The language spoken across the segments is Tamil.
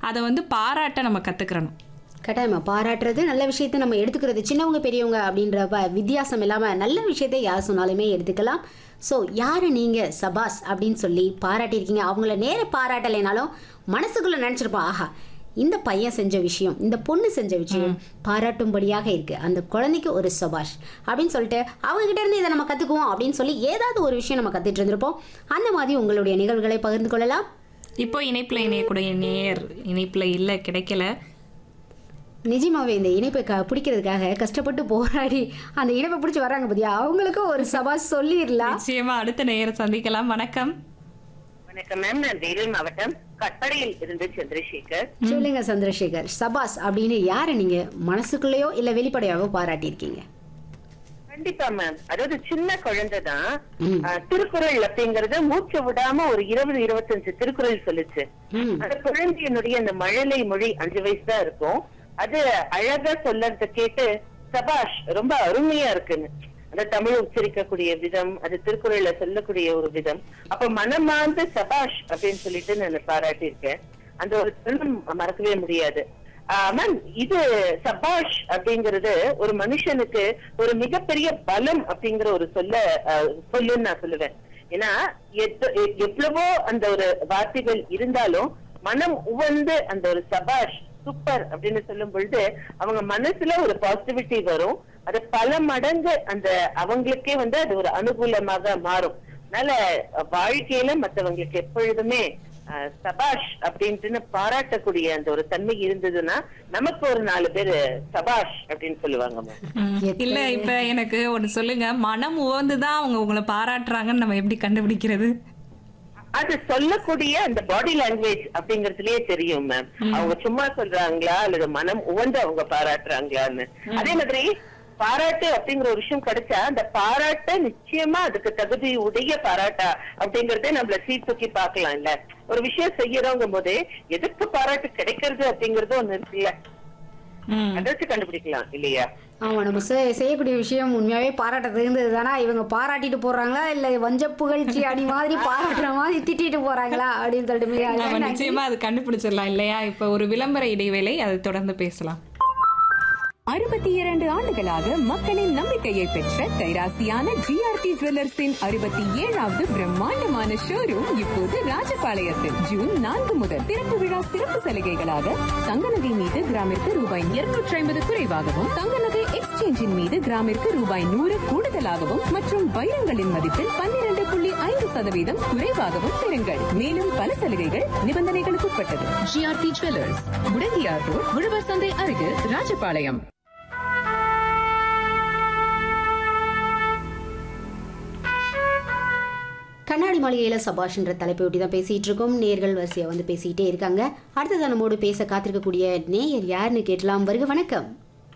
அதை வந்து பாராட்ட நம்ம கத்துக்கிறணும் கட்டாயமா பாராட்டுறது நல்ல விஷயத்தை நம்ம எடுத்துக்கிறது சின்னவங்க பெரியவங்க அப்படின்ற ப- வித்தியாசம் இல்லாமல் நல்ல விஷயத்தை யார் சொன்னாலுமே எடுத்துக்கலாம் ஸோ யாரை நீங்கள் சபாஸ் அப்படின்னு சொல்லி பாராட்டியிருக்கீங்க அவங்கள நேர பாராட்டலைனாலும் மனசுக்குள்ளே நினச்சிருப்போம் ஆஹா இந்த பையன் செஞ்ச விஷயம் இந்த பொண்ணு செஞ்ச விஷயம் பாராட்டும்படியாக இருக்கு அந்த குழந்தைக்கு ஒரு சபாஷ் அப்படின்னு சொல்லிட்டு அவங்க கிட்ட இருந்து இதை நம்ம கற்றுக்குவோம் அப்படின்னு சொல்லி ஏதாவது ஒரு விஷயம் நம்ம கற்றுட்டு இருந்திருப்போம் அந்த மாதிரி உங்களுடைய நிகழ்வுகளை பகிர்ந்து கொள்ளலாம் இப்போ இணைப்புல இணையக்கூடிய நேர் இணைப்புல இல்ல கிடைக்கல நிஜமாவே இந்த இணைப்பை க பிடிக்கிறதுக்காக கஷ்டப்பட்டு போராடி அந்த இணைப்பை பிடிச்சி வர்றாங்க பத்தியா அவங்களுக்கும் ஒரு சபா சொல்லிடலாம் நிச்சயமா அடுத்த நேர சந்திக்கலாம் வணக்கம் வணக்கம் மேம் நான் வேலூர் மாவட்டம் கட்டடையில் இருந்து சந்திரசேகர் சொல்லுங்க சந்திரசேகர் சபாஸ் அப்படின்னு யாரை நீங்க மனசுக்குள்ளேயோ இல்ல வெளிப்படையாவோ பாராட்டியிருக்கீங்க கண்டிப்பா மேம் அதாவது சின்ன குழந்தை தான் திருக்குறள் அப்படிங்கறது மூச்சு விடாம ஒரு இருபது இருபத்தஞ்சு திருக்குறள் சொல்லுச்சு ம் அந்த குழந்தையினுடைய அந்த மழலை மொழி அஞ்சு வயசு தான் இருக்கும் அது அழகா சொல்லறத கேட்டு சபாஷ் ரொம்ப அருமையா இருக்குன்னு அந்த தமிழ் உச்சரிக்கக்கூடிய விதம் அது திருக்குறள்ல சொல்லக்கூடிய ஒரு விதம் அப்ப மனமார்ந்த சபாஷ் அப்படின்னு சொல்லிட்டு நான் பாராட்டியிருக்கேன் அந்த ஒரு தருணம் மறக்கவே முடியாது மேம் இது சபாஷ் அப்படிங்கிறது ஒரு மனுஷனுக்கு ஒரு மிகப்பெரிய பலம் அப்படிங்கிற ஒரு சொல்ல ஆஹ், சொல்லுன்னு நான் சொல்லுவேன் ஏன்னா எத்த- எ- எவ்வளவோ அந்த ஒரு வார்த்தைகள் இருந்தாலும் மனம் உவந்து அந்த ஒரு சபாஷ் சூப்பர் அப்படின்னு சொல்லும் பொழுது அவங்க மனசுல ஒரு பாசிட்டிவிட்டி வரும் அது பல மடங்கு அந்த அவங்களுக்கே வந்து அது ஒரு அனுகூலமாக மாறும் அதனால அஹ், வாழ்க்கையில மத்தவங்களுக்கு எப்பொழுதுமே அஹ், சபாஷ் அப்படின்ட்டுன்னு பாராட்டக்கூடிய அந்த ஒரு தன்மை இருந்ததுன்னா நமக்கு ஒரு நாலு பேரு சபாஷ் அப்படின்னு சொல்லுவாங்க மேம் ம். இல்ல இப்ப எனக்கு ஒண்ணு சொல்லுங்க மனம் உவந்துதான் அவங்க உங்களை பாராட்டுறாங்கன்னு நம்ம எப்படி கண்டுபிடிக்கிறது அது சொல்லக்கூடிய அந்த பாடி லாங்குவேஜ் அப்படிங்கறதுலயே தெரியும் மேம் அவங்க சும்மா சொல்றாங்களா அல்லது மனம் உவந்து அவங்க பாராட்டுறாங்களான்னு அதே மாதிரி பாராட்டு அப்படிங்கிற ஒரு விஷயம் கிடைச்சா அந்த பாராட்ட நிச்சயமா அதுக்கு தகுதி உடைய பாராட்டா அப்படிங்கறதே நம்மள சீர்தூக்கி பார்க்கலாம் இல்ல ஒரு விஷயம் செய்யறோங்கும் போதே எதுக்கு பாராட்டு கிடைக்கிறது அப்படிங்கறது ஒண்ணு இருக்குல்ல ம். அதை வச்சு கண்டுபிடிக்கலாம் இல்லையா ஆமா நம்ம செ- செய்யக்கூடிய விஷயம் உண்மையாவே பாராட்ட தகுந்தது தானா இவங்க பாராட்டிட்டு போறாங்களா இல்ல வஞ்ச புகழ்ச்சி அணி மாதிரி பாராட்டுற மாதிரி திட்டிட்டு போறாங்களா அப்படின்னு சொல்லிட்டு மிக நம்ம அழகா நிச்சயமா அது கண்டுபிடிச்சிடலாம் இல்லையா இப்ப ஒரு விளம்பர இடைவேளை அதை தொடர்ந்து பேசலாம் அறுபத்தி இரண்டு ஆண்டுகளாக மக்களின் நம்பிக்கையை பெற்ற கைராசியான ஜிஆர்டி ஜுவல்லர்ஸின் அறுபத்தி ஏழாவது பிரம்மாண்டமான ஷோரூம் இப்போது ராஜபாளையத்தில் ஜூன் நான்கு முதல் திறப்பு விழா சிறப்பு சலுகைகளாக தங்க நகை மீது கிராமிற்கு ரூபாய் இருநூற்றி ஐம்பது குறைவாகவும் தங்க நகை எக்ஸ்சேஞ்சின் மீது கிராமிற்கு ரூபாய் நூறு கூடுதலாகவும் மற்றும் வைரங்களின் மதிப்பில் பன்னிரண்டு புள்ளி ஐந்து சதவீதம் குறைவாகவும் பெறுங்கள் மேலும் பல சலுகைகள் நிபந்தனைகளுக்கு உட்பட்டது ஜிஆர்டி ஜுவல்லர்ஸ் முடங்கியார் ரோட் உழவர் சந்தை அருகில் ராஜபாளையம் கண்ணாடி மாளிகையில சபாஷ்ன்ற தலைப்பை ஒட்டி தான் பேசிட்டு இருக்கோம் நேர்கள் வரிசையா வந்து பேசிட்டே இருக்காங்க அடுத்தது நம்மோடு பேச காத்திருக்கக்கூடிய நேயர் யாருன்னு கேட்டலாம் வருக வணக்கம்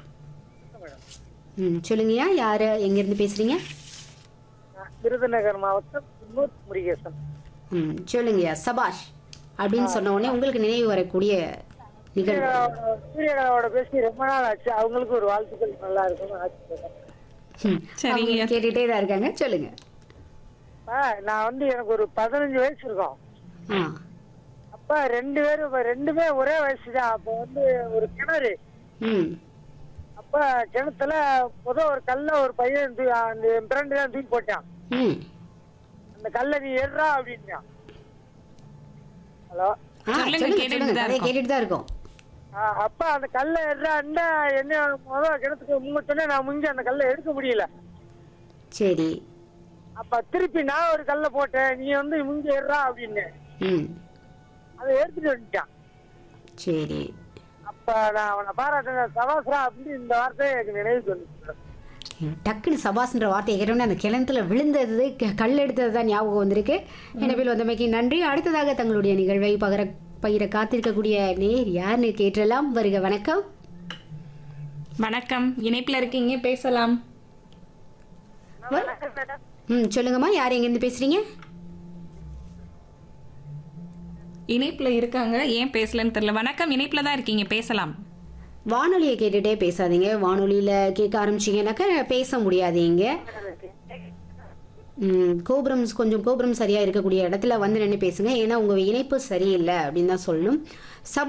ம் சொல்லுங்கய்யா யாரு எங்க இருந்து பேசுறீங்க விருதுநகர் மாவட்டம் குன்னூர் முருகேசன் ம் சொல்லுங்கய்யா சபாஷ் அப்படின்னு சொன்ன உடனே உங்களுக்கு நினைவு வரக்கூடிய நிகழ்வு சூரியகலாவோட பேசி ரொம்ப நாள் ஆச்சு அவங்களுக்கு ஒரு வாழ்த்துக்கள் நல்லா இருக்கும்னு ஆசைப்படுறேன் ம், சரிங்க. அவங்க கேட்டுட்டே தான் இருக்காங்க சொல்லுங்க ஆ, நான் வந்து எனக்கு ஒரு பதினஞ்சு வயசு இருக்கும் ஆ அப்ப ரெண்டு பேரும் இப்ப ரெண்டுமே ஒரே வயசு தான் அப்ப வந்து ஒரு கிணறு ம் அப்ப கிணத்துல முத ஒரு கல்ல ஒரு பையன் தூ- அந்த என் ஃப்ரெண்டு தான் தூக்கி போட்டான் ம் அந்த கல்லை நீ எடுறா அப்படின்னான் ஹலோ ஆ சொல்லுங்க, சொல்லுங்க கேட்டுட்டு சொல்லுங்க தான் கதையை இருக்கோம். கேட்டுட்டு தான் இருக்கோம் அப்ப அந்த கல்லை எடுறான்னா என்ன முத கிணத்துக்கு முங்கச்சோன்னே நான் முங்கி அந்த கல்லை எடுக்க முடியல சரி அப்ப திருப்பி நான் ஒரு கல்லை போட்டேன் நீ வந்து முங்கி எடுறா அப்படின்னு ம் அதை எடுத்துட்டு வந்துட்டான் சரி அப்ப நான் அவனை பாராட்டின சவாசரா அப்படின்னு இந்த வார்த்தையை எனக்கு நினைவுக்கு வந்து டக்குன்னு சபாஸ்ன்ற வார்த்தையை கேட்டோம்னா அந்த கிணத்துல விழுந்தது க- கல் எடுத்தது தான் ஞாபகம் வந்திருக்கு எனவே வந்தமைக்கு நன்றி அடுத்ததாக தங்களுடைய நிகழ்வை பகிர பகிர காத்திருக்கக்கூடிய நேர் யாருன்னு கேட்டலாம் வருக வணக்கம் வணக்கம் இணைப்புல இருக்கீங்க பேசலாம் ம் சொல்லுங்கம்மா யார் எங்கேருந்து பேசுறீங்க இணைப்புல இருக்காங்க ஏன் பேசலன்னு தெரியல வணக்கம் இணைப்புல தான் இருக்கீங்க பேசலாம் வானொலியை கேட்டுட்டே பேசாதீங்க வானொலியில கேட்க ஆரம்பிச்சீங்கன்னாக்கா பேச முடியாதீங்க ம், கோபுரம் கொஞ்சம் கோபுரம் சரியா இருக்கக்கூடிய இடத்துல வந்து நின்று பேசுங்க ஏன்னா உங்க இணைப்பு சரியில்லை அப்படின்னு தான் சொல்லணும் சபா